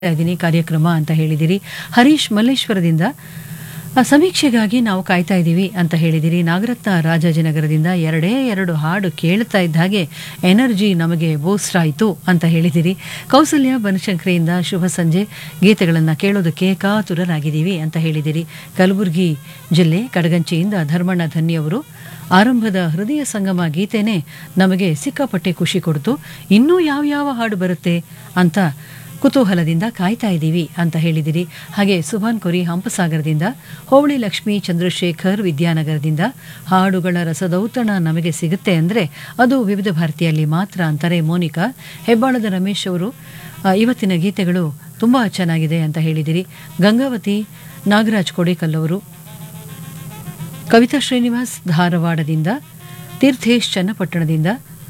ಇದ್ದೀನಿ ಕಾರ್ಯಕ್ರಮ ಅಂತ ಹೇಳಿದಿರಿ ಹರೀಶ್ ಮಲ್ಲೇಶ್ವರದಿಂದ ಆ, ಸಮೀಕ್ಷೆಗಾಗಿ ನಾವು ಕಾಯ್ತಾ ಇದ್ದೀವಿ ಅಂತ ಹೇಳಿದಿರಿ ನಾಗರತ್ನ ರಾಜಾಜಿನಗರದಿಂದ ಎರಡೇ ಎರಡು ಹಾಡು ಕೇಳ್ತಾ ಇದ್ದ ಹಾಗೆ ಎನರ್ಜಿ ನಮಗೆ ಬೂಸ್ಟ್ ಆಯಿತು ಅಂತ ಹೇಳಿದಿರಿ ಕೌಸಲ್ಯ ಬನಶಂಕರಿಯಿಂದ ಶುಭ ಸಂಜೆ ಗೀತೆಗಳನ್ನು ಕೇಳೋದಕ್ಕೆ ಕಾತುರರಾಗಿದ್ದೀವಿ ಅಂತ ಹೇಳಿದಿರಿ ಕಲಬುರಗಿ ಜಿಲ್ಲೆ ಕಡಗಂಚಿಯಿಂದ ಧರ್ಮಣ್ಣ ಧನ್ಯವರು ಆರಂಭದ ಹೃದಯ ಸಂಗಮ ಗೀತೆನೇ ನಮಗೆ ಸಿಕ್ಕಾಪಟ್ಟೆ ಖುಷಿ ಕೊಡ್ತು ಇನ್ನೂ ಯಾವ್ಯಾವ ಹಾಡು ಬರುತ್ತೆ ಅಂತ ಕುತೂಹಲದಿಂದ ಕಾಯ್ತಾ ಇದ್ದೀವಿ ಅಂತ ಹೇಳಿದಿರಿ ಹಾಗೆ ಸುಭಾನ್ ಕೊರಿ ಹಂಪಸಾಗರದಿಂದ ಹೋಬಳಿ ಲಕ್ಷ್ಮೀ ಚಂದ್ರಶೇಖರ್ ವಿದ್ಯಾನಗರದಿಂದ ಹಾಡುಗಳ ರಸದೌತಣ ನಮಗೆ ಸಿಗುತ್ತೆ ಅಂದರೆ ಅದು ವಿವಿಧ ಭಾರತಿಯಲ್ಲಿ ಮಾತ್ರ ಅಂತಾರೆ ಮೋನಿಕಾ ಹೆಬ್ಬಾಳದ ರಮೇಶ್ ಅವರು ಆ, ಇವತ್ತಿನ ಗೀತೆಗಳು ತುಂಬ ಚೆನ್ನಾಗಿದೆ ಅಂತ ಹೇಳಿದಿರಿ ಗಂಗಾವತಿ ನಾಗರಾಜ್ ಕೊಡೇಕಲ್ ಅವರು ಕವಿತಾ ಶ್ರೀನಿವಾಸ್ ಧಾರವಾಡದಿಂದ ತೀರ್ಥೇಶ್ ಚನ್ನಪಟ್ಟಣದಿಂದ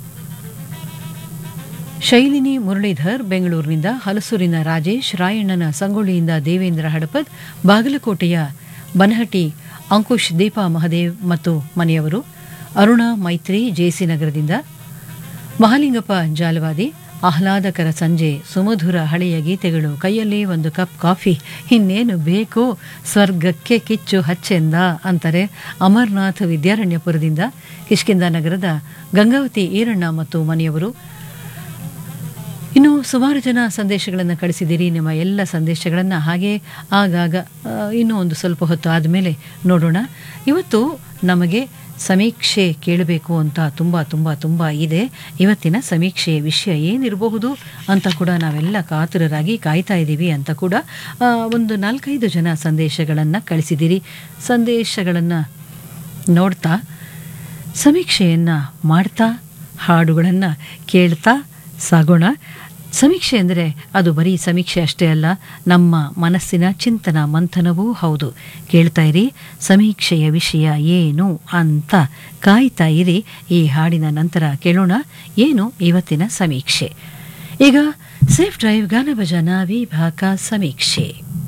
ಶೈಲಿನಿ ಮುರಳೀಧರ್ ಬೆಂಗಳೂರಿನಿಂದ ಹಲಸೂರಿನ ರಾಜೇಶ್ ರಾಯಣ್ಣನ ಸಂಗೊಳ್ಳಿಯಿಂದ ದೇವೇಂದ್ರ ಹಡಪದ್ ಬಾಗಲಕೋಟೆಯ ಬನಹಟ್ಟಿ ಅಂಕುಶ್ ದೀಪಾ ಮಹದೇವ್ ಮತ್ತು ಮನೆಯವರು ಅರುಣಾ ಮೈತ್ರಿ ಜೆಸಿ ನಗರದಿಂದ ಮಹಾಲಿಂಗಪ್ಪ ಜಾಲವಾದಿ ಆಹ್ಲಾದಕರ ಸಂಜೆ ಸುಮಧುರ ಹಳೆಯ ಗೀತೆಗಳು ಕೈಯಲ್ಲಿ ಒಂದು ಕಪ್ ಕಾಫಿ ಇನ್ನೇನು ಬೇಕು ಸ್ವರ್ಗಕ್ಕೆ ಕಿಚ್ಚು ಹಚ್ಚೆಂದ ಅಂತಾರೆ ಅಮರ್ನಾಥ್ ವಿದ್ಯಾರಣ್ಯಪುರದಿಂದ ಕಿಷ್ಕಿಂದ ನಗರದ ಗಂಗಾವತಿ ಈರಣ್ಣ ಮತ್ತು ಮನೆಯವರು ಇನ್ನು ಸುಮಾರು ಜನ ಸಂದೇಶಗಳನ್ನು ಕಳಿಸಿದ್ದೀರಿ ನಿಮ್ಮ ಎಲ್ಲ ಸಂದೇಶಗಳನ್ನು ಹಾಗೆ ಆಗಾಗ ಆ, ಇನ್ನೂ ಒಂದು ಸ್ವಲ್ಪ ಹೊತ್ತು ಆದಮೇಲೆ ನೋಡೋಣ ಇವತ್ತು ನಮಗೆ ಸಮೀಕ್ಷೆ ಕೇಳಬೇಕು ಅಂತ ತುಂಬ ತುಂಬ ತುಂಬ ಇದೆ ಇವತ್ತಿನ ಸಮೀಕ್ಷೆ ವಿಷಯ ಏನಿರಬಹುದು ಅಂತ ಕೂಡ ನಾವೆಲ್ಲ ಕಾತುರರಾಗಿ ಕಾಯ್ತಾ ಇದ್ದೀವಿ ಅಂತ ಕೂಡ ಆ, ಒಂದು ನಾಲ್ಕೈದು ಜನ ಸಂದೇಶಗಳನ್ನು ಕಳಿಸಿದ್ದೀರಿ ಸಂದೇಶಗಳನ್ನು ನೋಡ್ತಾ ಸಮೀಕ್ಷೆಯನ್ನು ಮಾಡ್ತಾ ಹಾಡುಗಳನ್ನು ಕೇಳ್ತಾ ಸಾಗೋಣ ಸಮೀಕ್ಷೆ ಅಂದರೆ ಅದು ಬರೀ ಸಮೀಕ್ಷೆ ಅಷ್ಟೇ ಅಲ್ಲ ನಮ್ಮ ಮನಸ್ಸಿನ ಚಿಂತನ ಮಂಥನವೂ ಹೌದು ಕೇಳ್ತಾ ಇರಿ ಸಮೀಕ್ಷೆಯ ವಿಷಯ ಏನು ಅಂತ ಕಾಯ್ತಾ ಇರಿ ಈ ಹಾಡಿನ ನಂತರ ಕೇಳೋಣ ಏನು ಇವತ್ತಿನ ಸಮೀಕ್ಷೆ ಈಗ ಸೇಫ್ ಡ್ರೈವ್ ಗಾನ ಭಜನ ವಿಭಾಗ ಸಮೀಕ್ಷೆ